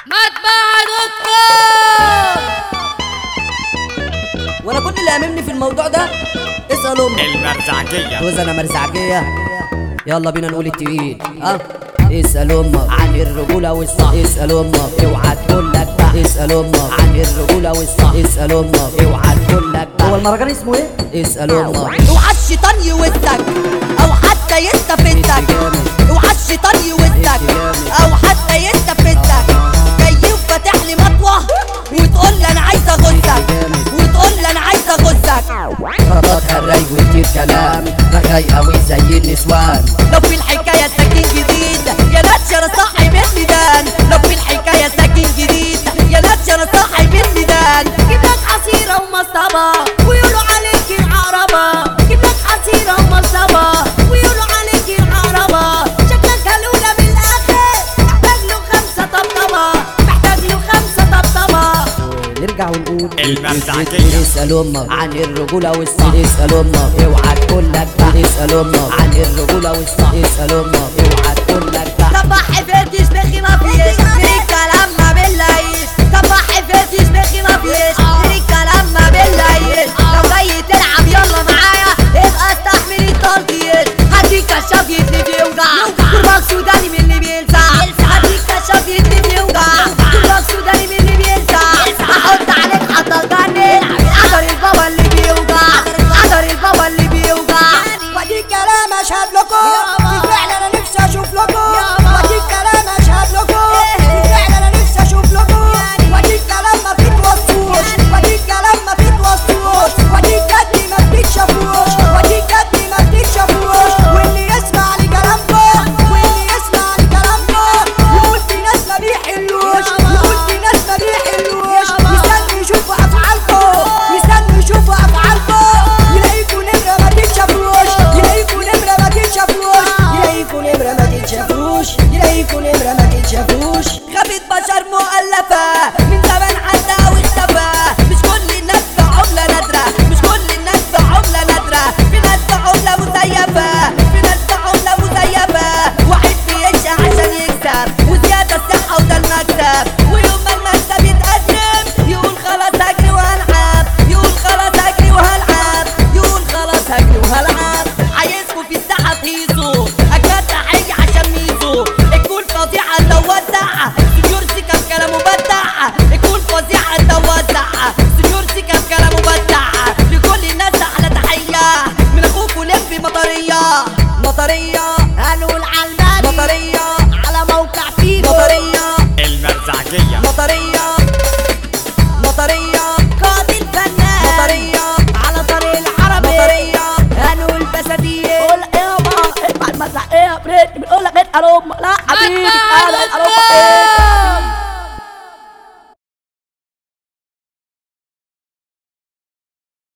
مطبعة دكتور وانا كل اللي هاممني في الموضوع ده اسال امي المرزعجية جوز انا مرزعجيه يلا بينا نقول التقيل ها اسال امك عن الرجوله والصح اسال امك اوعى تقول لك بقى اسال امك عن الرجوله والصح اسال امك اوعى تقول لك بقى هو المهرجان اسمه ايه؟ اسال امك اوعى الشيطان يوسك او حتى يستفزك اوعى الشيطان يوسك او حتى يستفزك جاي وفاتح لي مطوه وتقول لي انا عايز اغزك وتقول لي انا عايز اغزك خرطها الراي وكتير كلام رغاي قوي زي النسوان لو في الحكايه سكين جديد يا ناس انا صاحب الميدان لو في الحكايه سكين جديد يا ناس انا صاحب الميدان جبلك حصيره ومصطبه ويقولوا عليك العربه جبلك حصيره ومصطبه ويقولوا عليك العربه شكلك هلوله من الاخر محتاج له خمسه طبطبه محتاج له خمسه طبطبه نرجع ونقول المرزعجية اسال امك عن الرجوله والصح اسال امك اوعى تقول لك بقى اسال امك عن الرجوله والصح اسال امك اوعى تقول لك بقى صباح حفرتش بخي ما فيش تري كلام ما بالليش صباح حفرتش بخي ما فيش تري كلام ما بالليش لو جاي تلعب يلا معايا ابقى استحمل التركيز هديك كشاف يتلي بيوجع كرباك سوداني من اللي بيلسع هديك كشاف يتلي بيوجع كرباك سوداني من اللي بيلسع احط عليك حتى تجنن قدر البابا اللي بيوجع قدر البابا اللي بيوجع ودي كلام اشهد لكم بالفعل انا نفسي اشوف لكم ودي كلام اشهد لكم بالفعل انا نفسي اشوف لكم ودي كلام ما بتوصوش ودي كلام ما بتوصوش ودي كدي ما بتكشفوش ودي كدي ما بتكشفوش واللي يسمع لكلامكم واللي يسمع لكلامكم يقول في ناس ما بيحلوش يقول في ناس ما بيحلوش يستنوا يشوفوا افعالكم يستنوا يشوفوا افعالكم يلاقيكوا نمره ما تتشافوش يلاقيكوا نمره ما تتشافوش يلاقيكوا نمره ما تتشافوش يلاقيكوا نمره ما تتشافوش خفة بشر مؤلفة من زمان عدى واختفى مش كل الناس بعملة نادرة مش كل الناس بعملة نادرة في ناس بعملة مزيفة في ناس بعملة مزيفة واحد بيعيش عشان يكسب وزيادة الصحة وده المكسب ويوم ما المكسب يتقدم يقول خلاص هجري وهلعب يقول خلاص هجري وهلعب يقول خلاص هجري وهلعب عايزكوا في الساحة تهيصوا أجمل تحية عشان ميزو الكل فظيعة لو وزع سنيورتي كان كلامه بدع الكل فظيعة لو وزع سنيورتي كان كلامه بدع لكل الناس أحلى تحية من أخوكوا لمبي مطرية مطرية هنقول على المالي مطرية على موقع فيدو مطرية المرزعجية مطرية مطرية قائد الفنان مطرية على طريق العربي مطرية هنقول بساتين قول ايه بقى بعد ما ايه بريد بنقول لك ايه الو لا حبيبي مطبعة انا الو دكتور